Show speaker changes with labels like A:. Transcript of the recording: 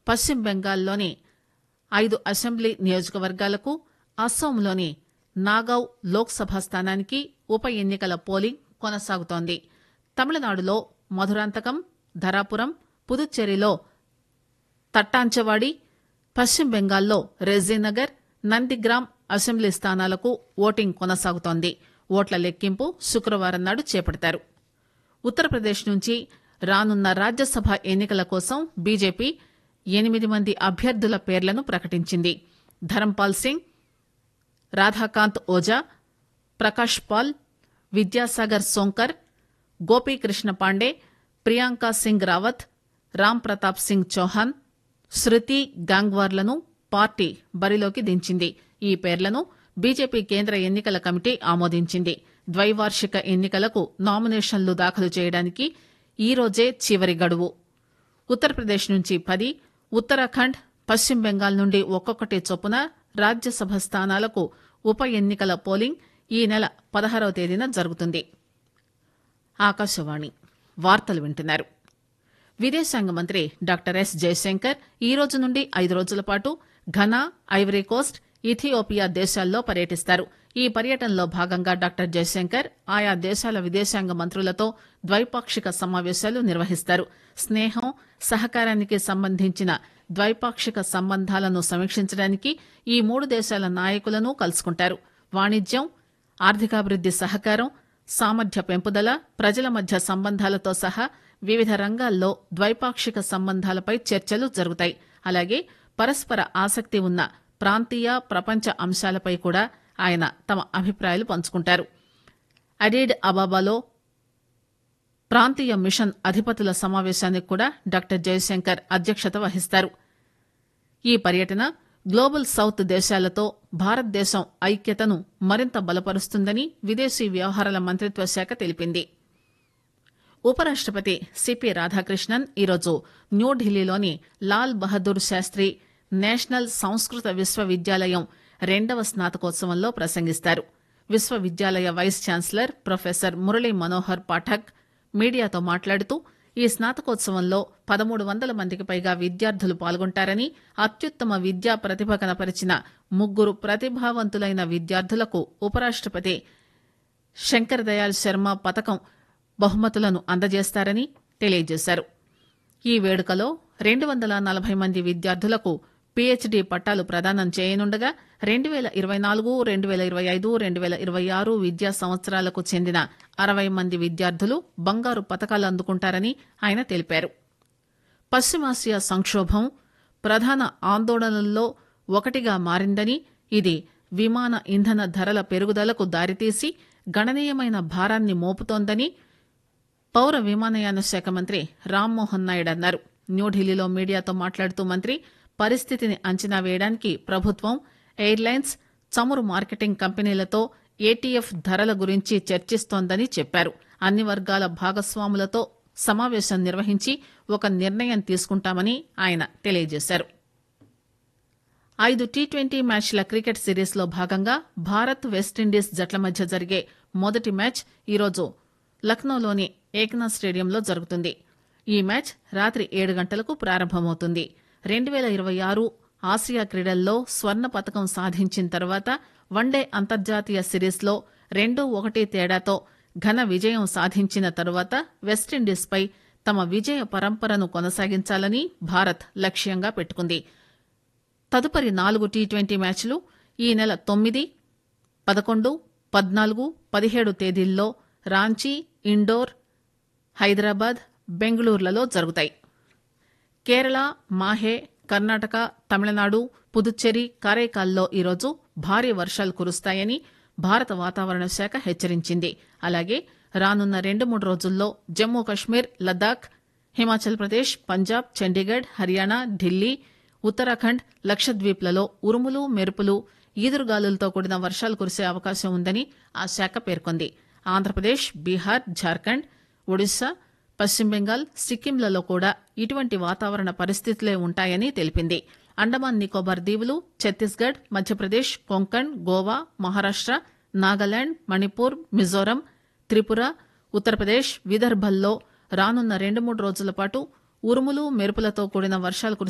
A: పశ్చిమ బెంగాల్లోని ఐదు అసెంబ్లీ నియోజకవర్గాలకు అస్సోంలోని నాగౌ లోక్సభ స్థానానికి ఉప ఎన్నికల పోలింగ్ కొనసాగుతోంది తమిళనాడులో మధురాంతకం ధరాపురం పుదుచ్చేరిలో తట్టాంచవాడి పశ్చిమ బెంగాల్లో రెజీనగర్ నందిగ్రామ్ అసెంబ్లీ స్థానాలకు ఓటింగ్ కొనసాగుతోంది ఓట్ల లెక్కింపు శుక్రవారం నాడు చేపడతారు ఉత్తరప్రదేశ్ నుంచి రానున్న రాజ్యసభ ఎన్నికల కోసం బీజేపీ ఎనిమిది మంది అభ్యర్థుల పేర్లను ప్రకటించింది ధరంపాల్ సింగ్ రాధాకాంత్ ఓజా ప్రకాష్ పాల్ విద్యాసాగర్ సోంకర్ గోపీకృష్ణ పాండే ప్రియాంక సింగ్ రావత్ రామ్ ప్రతాప్ సింగ్ చౌహాన్ శృతి గాంగ్వార్లను పార్టీ బరిలోకి దించింది ఈ పేర్లను బీజేపీ కేంద్ర ఎన్నికల కమిటీ ఆమోదించింది ద్వైవార్షిక ఎన్నికలకు నామినేషన్లు దాఖలు చేయడానికి ఈ రోజే చివరి గడువు ఉత్తరప్రదేశ్ నుంచి పది ఉత్తరాఖండ్ పశ్చిమ బెంగాల్ నుండి ఒక్కొక్కటి చొప్పున రాజ్యసభ స్థానాలకు ఉప ఎన్నికల పోలింగ్ ఈ నెల పదహారవ తేదీన జరుగుతుంది ఆకాశవాణి వార్తలు వింటున్నారు విదేశాంగ మంత్రి డాక్టర్ ఎస్ జయశంకర్ ఈ రోజు నుండి ఐదు రోజుల పాటు ఘనా ఐవరీ కోస్ట్ ఇథియోపియా దేశాల్లో పర్యటిస్తారు ఈ పర్యటనలో భాగంగా డాక్టర్ జయశంకర్ ఆయా దేశాల విదేశాంగ మంత్రులతో ద్వైపాక్షిక సమావేశాలు నిర్వహిస్తారు స్నేహం సహకారానికి సంబంధించిన ద్వైపాక్షిక సంబంధాలను సమీక్షించడానికి ఈ మూడు దేశాల నాయకులను కలుసుకుంటారు వాణిజ్యం ఆర్థికాభివృద్ది సహకారం సామర్థ్య పెంపుదల ప్రజల మధ్య సంబంధాలతో సహా వివిధ రంగాల్లో ద్వైపాక్షిక సంబంధాలపై చర్చలు జరుగుతాయి అలాగే పరస్పర ఆసక్తి ఉన్న ప్రాంతీయ ప్రపంచ అంశాలపై కూడా ఆయన తమ అభిప్రాయాలు పంచుకుంటారు అడీడ్ అబాబాలో ప్రాంతీయ మిషన్ అధిపతుల సమావేశానికి కూడా డాక్టర్ జయశంకర్ అధ్యక్షత వహిస్తారు ఈ పర్యటన గ్లోబల్ సౌత్ దేశాలతో భారతదేశం ఐక్యతను మరింత బలపరుస్తుందని విదేశీ వ్యవహారాల మంత్రిత్వ శాఖ తెలిపింది ఉపరాష్టపతి సిపి రాధాకృష్ణన్ ఈరోజు న్యూఢిల్లీలోని లాల్ బహదూర్ శాస్త్రి నేషనల్ సంస్కృత విశ్వవిద్యాలయం రెండవ స్నాతకోత్సవంలో ప్రసంగిస్తారు విశ్వవిద్యాలయ vice chancellor professor Murali Manohar Pathak మీడియాతో మాట్లాడుతూ ఈ స్నాతకోత్సవంలో పదమూడు వందల మందికి పైగా విద్యార్థులు పాల్గొంటారని అత్యుత్తమ విద్యా ప్రతిభ కనపరిచిన ముగ్గురు ప్రతిభావంతులైన విద్యార్థులకు ఉపరాష్టపతి శంకర్ దయాళ్ శర్మ పథకం బహుమతులను అందజేస్తారని తెలియజేశారు ఈ వేడుకలో రెండు వందల నలభై మంది విద్యార్థులకు పీహెచ్డీ పట్టాలు ప్రదానం చేయనుండగా రెండు పేల ఇరవై నాలుగు రెండు పేల ఇరవై ఐదు రెండు పేల ఇరవై ఆరు విద్యా సంవత్సరాలకు చెందిన అరవై మంది విద్యార్థులు బంగారు పథకాలు అందుకుంటారని ఆయన తెలిపారు పశ్చిమాసియా సంక్షోభం ప్రధాన ఆందోళనల్లో ఒకటిగా మారిందని ఇది విమాన ఇంధన ధరల పెరుగుదలకు దారితీసి గణనీయమైన భారాన్ని మోపుతోందని పౌర విమానయాన శాఖ మంత్రి రామ్మోహన్ నాయుడు అన్నారు న్యూఢిల్లీలో మీడియాతో మాట్లాడుతూ మంత్రి పరిస్థితిని అంచనా వేయడానికి ప్రభుత్వం ఎయిర్లైన్స్ చమురు మార్కెటింగ్ కంపెనీలతో ఏటీఎఫ్ ధరల గురించి చర్చిస్తోందని చెప్పారు అన్ని వర్గాల భాగస్వాములతో సమావేశం నిర్వహించి ఒక నిర్ణయం తీసుకుంటామని ఆయన తెలియజేశారు ఐదు టీ ట్వంటీ మ్యాచ్ల క్రికెట్ సిరీస్లో భాగంగా భారత్ వెస్టిండీస్ జట్ల మధ్య జరిగే మొదటి మ్యాచ్ ఈరోజు లక్నోలోని ఏక్నాథ్ స్టేడియంలో జరుగుతుంది ఈ మ్యాచ్ రాత్రి ఏడు గంటలకు ప్రారంభమవుతుంది రెండు పేల ఇరవై ఆరు ఆసియా క్రీడల్లో స్వర్ణ పథకం సాధించిన తర్వాత వన్డే అంతర్జాతీయ సిరీస్లో రెండు ఒకటి తేడాతో ఘన విజయం సాధించిన తరువాత వెస్టిండీస్పై తమ విజయ పరంపరను కొనసాగించాలని భారత్ లక్ష్యంగా పెట్టుకుంది తదుపరి నాలుగు టీ ట్వంటీ మ్యాచ్లు ఈ నెల తొమ్మిది పదకొండు పద్నాలుగు పదిహేడు తేదీల్లో రాంచీ ఇండోర్ హైదరాబాద్ బెంగళూరులలో జరుగుతాయి కేరళ మాహే కర్ణాటక తమిళనాడు పుదుచ్చేరి కారైకాల్లో ఈరోజు భారీ వర్షాలు కురుస్తాయని భారత వాతావరణ శాఖ హెచ్చరించింది అలాగే రానున్న రెండు మూడు రోజుల్లో జమ్మూ కశ్మీర్ లద్దాఖ్ హిమాచల్ ప్రదేశ్ పంజాబ్ చండీగఢ్ హర్యానా ఢిల్లీ ఉత్తరాఖండ్ లక్షద్వీప్లలో ఉరుములు మెరుపులు ఈదురుగాలులతో కూడిన వర్షాలు కురిసే అవకాశం ఉందని ఆ శాఖ పేర్కొంది ఆంధ్రప్రదేశ్ బీహార్ జార్ఖండ్ ఒడిశా పశ్చిమ బెంగాల్ సిక్కింలలో కూడా ఇటువంటి వాతావరణ పరిస్థితులే ఉంటాయని తెలిపింది అండమాన్ నికోబార్ దీవులు ఛత్తీస్గఢ్ మధ్యప్రదేశ్ కొంకణ్ గోవా మహారాష్ట నాగాలాండ్ మణిపూర్ మిజోరం త్రిపుర ఉత్తరప్రదేశ్ విదర్భల్లో రానున్న రెండు మూడు రోజుల పాటు ఉరుములు మెరుపులతో కూడిన వర్షాలు కురిసే